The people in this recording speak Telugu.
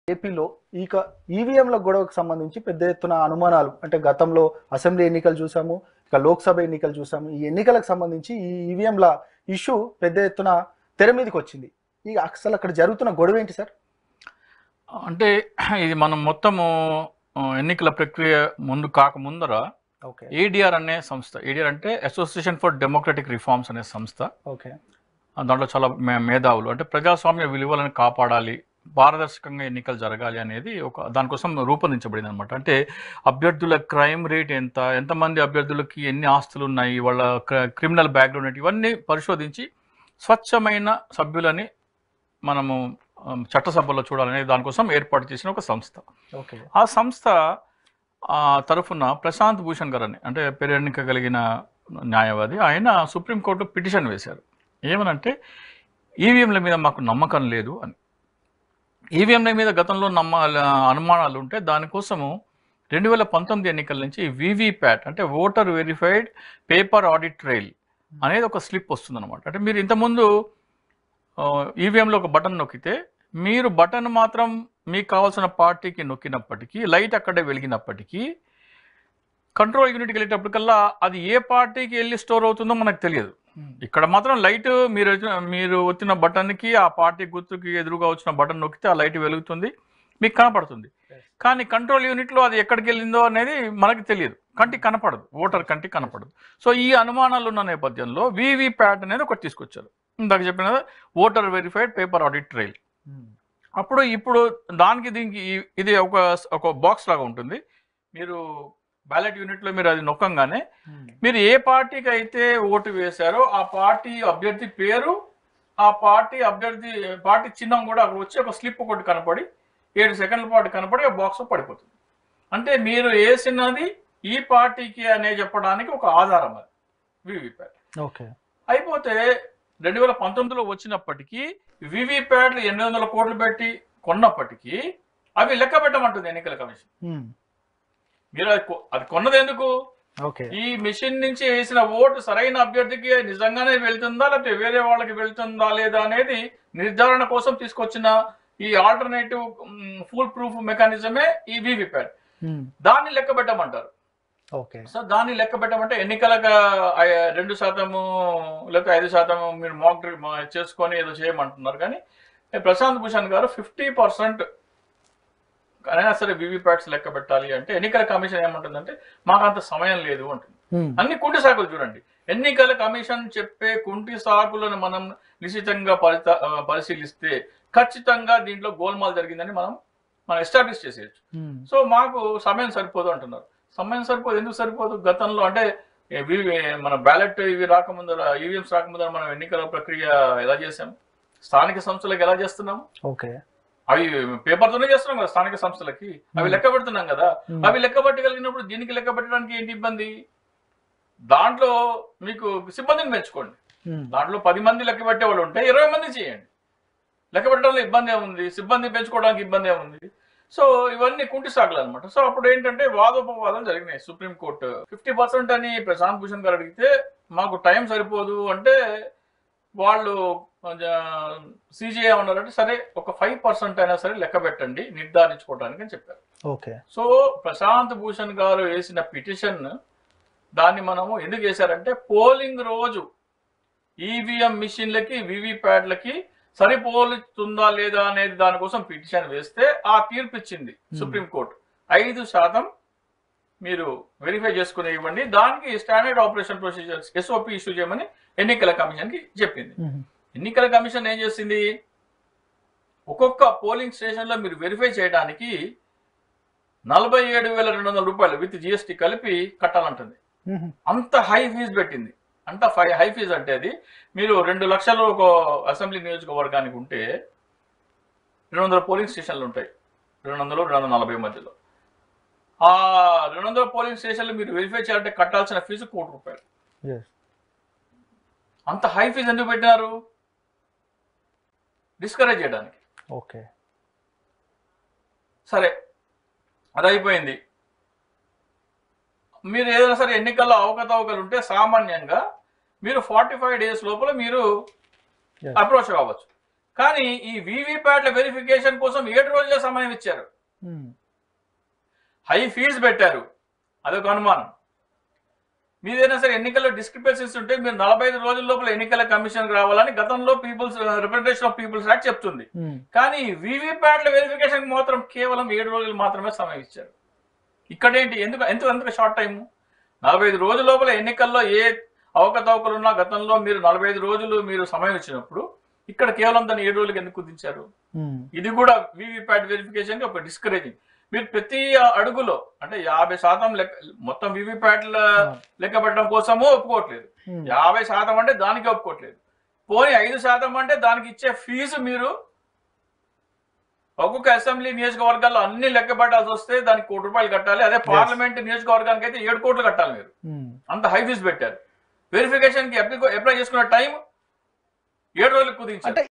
ఏపీలో ఇక ఈవీఎంల గొడవకు సంబంధించి పెద్ద ఎత్తున అనుమానాలు అంటే గతంలో అసెంబ్లీ ఎన్నికలు చూసాము ఇక లోక్సభ ఎన్నికలు చూసాము ఈ ఎన్నికలకు సంబంధించి ఈ ఈవీఎంల ఇష్యూ పెద్ద ఎత్తున తెర మీదకి వచ్చింది ఈ అసలు అక్కడ జరుగుతున్న గొడవ ఏంటి సార్ అంటే ఇది మనం మొత్తము ఆ, ఎన్నికల ప్రక్రియ ముందు కాక ముందర ఓకే ఏడిఆర్ అనే సంస్థ ఏడిఆర్ అంటే అసోసియేషన్ ఫర్ డెమోక్రటిక్ రిఫార్మ్స్ అనే సంస్థ ఓకే ఆ, దాంట్లో చాలా మే- మేధావులు అంటే ప్రజాస్వామ్య విలువలను కాపాడాలి పారదర్శకంగా ఎన్నికలు జరగాలి అనేది ఒక దానికోసం రూపొందించబడింది అనమాట అంటే అభ్యర్థుల క్రైమ్ రేట్ ఎంత ఎంతమంది అభ్యర్థులకి ఎన్ని ఆస్తులు ఉన్నాయి వాళ్ళ క్రిమినల్ బ్యాక్గ్రౌండ్ ఏంటి ఇవన్నీ పరిశోధించి స్వచ్ఛమైన సభ్యులని మనము ఆ, చట్టసభలో చూడాలనే దానికోసం ఏర్పాటు చేసిన ఒక సంస్థ ఓకే ఆ సంస్థ ఆ, తరఫున ప్రశాంత్ భూషణ్ గారు అని అంటే పేరెన్నిక కలిగిన న్యాయవాది ఆయన సుప్రీంకోర్టులో పిటిషన్ వేశారు ఏమనంటే ఈవీఎంల మీద మాకు నమ్మకం లేదు అని ఈవీఎంల మీద గతంలో నమ్మ అనుమానాలు ఉంటే దానికోసము రెండు వేల పంతొమ్మిది ఎన్నికల నుంచి వీవీప్యాట్ అంటే voter verified paper audit trail అనేది ఒక స్లిప్ వస్తుందన్నమాట అంటే మీరు ఇంతకుముందు ఈవీఎంలో ఒక బటన్ నొక్కితే మీరు బటన్ మాత్రం మీకు కావాల్సిన పార్టీకి నొక్కినప్పటికీ లైట్ అక్కడే వెలిగినప్పటికీ కంట్రోల్ యూనిట్కి వెళ్ళేటప్పటికల్లా అది ఏ పార్టీకి వెళ్ళి స్టోర్ అవుతుందో మనకు తెలియదు ఇక్కడ మాత్రం లైట్ మీరు వచ్చిన- మీరు వచ్చిన బటన్కి ఆ పార్టీ గుర్తుకి ఎదురుగా వచ్చిన బటన్ నొక్కితే ఆ లైట్ వెలుగుతుంది మీకు కనపడుతుంది Yes. కానీ కంట్రోల్ యూనిట్లో అది ఎక్కడికి వెళ్ళిందో అనేది మనకి తెలియదు కంటికి కనపడదు ఓటర్ కంటికి కనపడదు సో ఈ అనుమానాలు ఉన్న నేపథ్యంలో వివి ప్యాట్ అనేది ఒకటి తీసుకొచ్చారు ఇందాక చెప్పిన voter verified paper audit trail అప్పుడు ఇప్పుడు దానికి దీనికి ఈ- ఇది ఒక ఒక బాక్స్ లాగా ఉంటుంది మీరు బ్యాలెట్ యూనిట్లో మీరు అది నొక్కంగానే మీరు ఏ పార్టీకి అయితే ఓటు వేశారో ఆ పార్టీ అభ్యర్థి పేరు ఆ పార్టీ అభ్యర్థి పార్టీ చిహ్నం కూడా అక్కడ వచ్చి ఒక స్లిప్ ఒకటి కనపడి ఏడు సెకండ్ల పాటు కనపడి ఆ బాక్స్ పడిపోతుంది అంటే మీరు వేసినది ఈ పార్టీకి అనే చెప్పడానికి ఒక ఆధారం అది వివిప్యాట్ ఓకే అయిపోతే రెండు వేల పంతొమ్మిదిలో వచ్చినప్పటికీ వివిప్యాట్లు ఎనిమిది వందల కోట్లు పెట్టి కొన్నప్పటికీ అవి లెక్క పెట్టమంటుంది ఎన్నికల కమిషన్ మీరు అది కొ- అది కొన్నది ఎందుకు ఓకే ఈ మిషన్ నుంచి వేసిన ఓటు సరైన అభ్యర్థికి నిజంగానే వెళ్తుందా లేకపోతే వేరే వాళ్ళకి వెళ్తుందా లేదా అనేది నిర్ధారణ కోసం తీసుకొచ్చిన ఈ ఆల్టర్నేటివ్ ఫుల్ ప్రూఫ్ మెకానిజమే ఈ వివిప్యాట్ దాన్ని లెక్క పెట్టమంటారు ఓకే సో దాన్ని లెక్క పెట్టమంటే ఎన్నికలకు ఆ, రెండు శాతము లేకపోతే ఐదు శాతము మీరు మాక్ డ్రిల్ మా- చేసుకొని ఏదో చేయమంటున్నారు కానీ ప్రశాంత్ భూషణ్ గారు ఫిఫ్టీ పర్సెంట్ అయినా సరే వివిప్యాట్స్ లెక్క పెట్టాలి అంటే ఎన్నికల కమిషన్ ఏమంటుందంటే మాకు అంత సమయం లేదు అంటుంది అన్ని కుంటి సాకులు చూడండి ఎన్నికల కమిషన్ చెప్పే కుంటి సాకులను మనం నిశ్చితంగా పరిత ఆ, పరిశీలిస్తే ఖచ్చితంగా దీంట్లో గోల్మాల్ జరిగిందని మనం మనం ఎస్టాబ్లిష్ చేసేయచ్చు సో మాకు సమయం సరిపోదు అంటున్నారు సమయం సరిపోదు ఎందుకు సరిపోదు గతంలో అంటే ఏ వి- మన బ్యాలెట్ ఇవి రాకముందర ఈవీఎంస్ రాకముందర మనం ఎన్నికల ప్రక్రియ ఎలా చేసాం స్థానిక సంస్థలకు ఎలా చేస్తున్నాము ఓకే అవి పేపర్తోనే చేస్తున్నాం కదా స్థానిక సంస్థలకి అవి లెక్క పెడుతున్నాం కదా అవి లెక్క పెట్టగలిగినప్పుడు దీనికి లెక్క పెట్టడానికి ఏంటి ఇబ్బంది దాంట్లో మీకు సిబ్బందిని పెంచుకోండి దాంట్లో పది మంది లెక్క పెట్టే వాళ్ళు ఉంటే ఇరవై మంది చేయండి లెక్క పెట్టడంలో ఇబ్బంది ఏముంది సిబ్బంది పెంచుకోవడానికి ఇబ్బంది ఏముంది సో ఇవన్నీ కుంటి సాగులు అనమాట సో అప్పుడు ఏంటంటే వాదోపవాదాలు జరిగినాయి సుప్రీంకోర్టు ఫిఫ్టీ పర్సెంట్ అని ప్రశాంత్ భూషణ్ గారు అడిగితే మాకు టైం సరిపోదు అంటే వాళ్ళు సీజీఐ ఉన్నారంటే సరే ఒక ఫైవ్ పర్సెంట్ అయినా సరే లెక్క పెట్టండి నిర్ధారించుకోవడానికి అని చెప్పారు ఓకే సో ప్రశాంత్ భూషణ్ గారు వేసిన పిటిషన్ దాన్ని మనము ఎందుకు వేశారంటే పోలింగ్ రోజు ఈవీఎం మిషన్లకి వివిప్యాట్లకి సరిపోలుతుందా లేదా అనేది దానికోసం పిటిషన్ వేస్తే ఆ తీర్పు ఇచ్చింది సుప్రీంకోర్టు ఐదు శాతం మీరు వెరిఫై చేసుకుని ఇవ్వండి దానికి standard operation procedures SOP issue చేయమని ఎన్నికల కమిషన్కి చెప్పింది ఎన్నికల కమిషన్ ఏం చేసింది ఒక్కొక్క పోలింగ్ స్టేషన్లో మీరు వెరిఫై చేయడానికి నలభై ఏడు వేల రెండు వందల రూపాయలు విత్ జిఎస్టీ కలిపి కట్టాలంటుంది అంత హై ఫీజు పెట్టింది అంత ఫై హై ఫీజు అంటే అది మీరు రెండు లక్షలు ఒక అసెంబ్లీ నియోజకవర్గానికి ఉంటే రెండు వందల పోలింగ్ స్టేషన్లు ఉంటాయి రెండు వందలు రెండు వందల నలభై మధ్యలో ఆ రెండు వందల పోలింగ్ స్టేషన్లు మీరు వెరిఫై చేయాలంటే కట్టాల్సిన ఫీజు కోటి రూపాయలు అంత హై ఫీజు ఎందుకు పెట్టినారు డిస్కరేజ్ చేయడానికి ఓకే సరే అది అయిపోయింది మీరు ఏదైనా సరే ఎన్నికల్లో అవకతవకలు ఉంటే సామాన్యంగా మీరు ఫార్టీ ఫైవ్ డేస్ లోపల మీరు Yes. అప్రోచ్ కావచ్చు కానీ ఈ వీవీప్యాట్ల వెరిఫికేషన్ కోసం ఏడు రోజుల సమయం ఇచ్చారు ఉమ్, హై ఫీజు పెట్టారు అదొక అనుమానం మీదైనా సరే ఎన్నికల్లో డిస్క్రిపెన్సీస్ ఉంటే మీరు నలభై ఐదు రోజుల లోపల ఎన్నికల కమిషన్ రావాలని గతంలో peoples representation of peoples act చెప్తుంది ఉమ్, కానీ వీవీప్యాట్ల వెరిఫికేషన్ మాత్రం కేవలం ఏడు రోజులు మాత్రమే సమయం ఇచ్చారు ఇక్కడేంటి ఎందుకు ఎందుకు ఎందుకు షార్ట్ టైం నలభై ఐదు రోజుల లోపల ఎన్నికల్లో ఏ అవకతవకలు ఉన్నా గతంలో మీరు నలభై ఐదు రోజులు మీరు సమయం ఇచ్చినప్పుడు ఇక్కడ కేవలం దాన్ని ఏడు రోజులకు ఎందుకు కుదించారు ఉమ్, ఇది కూడా వీవీప్యాట్ వెరిఫికేషన్ ఒక డిస్కరేజింగ్ మీరు ప్రతి అడుగులో అంటే యాభై శాతం లెక్క మొత్తం వీవీప్యాట్ల లెక్క పెట్టడం కోసము ఒప్పుకోవట్లేదు ఉమ్, యాభై శాతం అంటే దానికి ఒప్పుకోవట్లేదు పోనీ ఐదు శాతం అంటే దానికి ఇచ్చే ఫీజు మీరు ఒక్కొక్క అసెంబ్లీ నియోజకవర్గాల్లో అన్ని లెక్క పెట్టాల్సి వస్తే దానికి కోటి రూపాయలు కట్టాలి అదే పార్లమెంట్ నియోజకవర్గానికి అయితే ఏడు కోట్లు కట్టాలి మీరు ఉమ్. అంత హై ఫీజు పెట్టారు వెరిఫికేషన్ కి అప్లై అప్లై చేసుకున్న టైం ఏడు రోజులకు కుదించారు అంటే